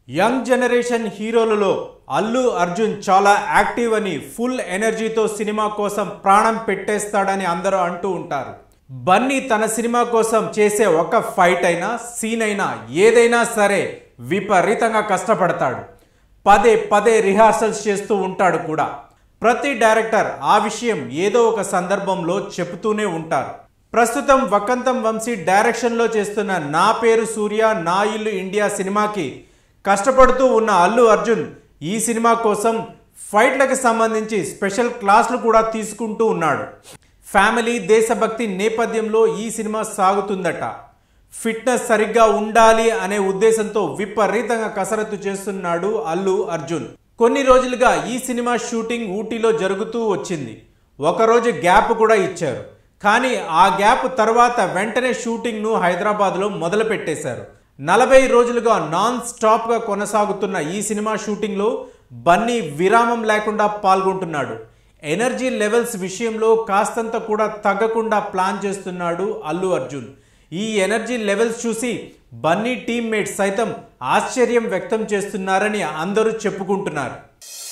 young generation హీరోలలో అల్లు అర్జున్ చాలా active అని ఫుల్ ఎనర్జీతో సినిమా కోసం ప్రాణం పెట్టేస్తాడని అందరూ అంటూ ఉంటారు బన్నీ తన సినిమా కోసం చేసే ఒక ఫైట్ అయినా సీన్ అయినా ఏదైనా సరే విపరీతంగా కష్టపడతాడు పదే పదే రిహార్సల్స్ చేస్తూ ఉంటాడు కూడా ప్రతి డైరెక్టర్ ఆ విషయం ఏదో ఒక సందర్భంలో చెబుతూనే ఉంటారు ప్రస్తుతం వకంతం వంశీ డైరెక్షన్లో చేస్తున్న నా పేరు సూర్య నా ఇల్లు ఇండియా సినిమాకి కష్టపడుతూ ఉన్న అల్లు అర్జున్ ఈ సినిమా కోసం ఫైట్లకు సంబంధించి స్పెషల్ క్లాసులు కూడా తీసుకుంటూ ఉన్నాడు ఫ్యామిలీ దేశభక్తి నేపథ్యంలో ఈ సినిమా సాగుతుందట ఫిట్నెస్ సరిగ్గా ఉండాలి అనే ఉద్దేశంతో విపరీతంగా కసరత్తు చేస్తున్నాడు అల్లు అర్జున్ కొన్ని రోజులుగా ఈ సినిమా షూటింగ్ ఊటీలో జరుగుతూ వచ్చింది ఒకరోజు గ్యాప్ కూడా ఇచ్చారు కానీ ఆ గ్యాప్ తర్వాత వెంటనే షూటింగ్ను హైదరాబాద్లో మొదలు పెట్టేశారు నలభై రోజులుగా నాన్ స్టాప్గా కొనసాగుతున్న ఈ సినిమా షూటింగ్లో బన్నీ విరామం లేకుండా పాల్గొంటున్నాడు ఎనర్జీ లెవెల్స్ విషయంలో కాస్తంత కూడా తగ్గకుండా ప్లాన్ చేస్తున్నాడు అల్లు అర్జున్ ఈ ఎనర్జీ లెవెల్స్ చూసి బన్నీ టీమ్మేట్స్ సైతం ఆశ్చర్యం వ్యక్తం చేస్తున్నారని అందరూ చెప్పుకుంటున్నారు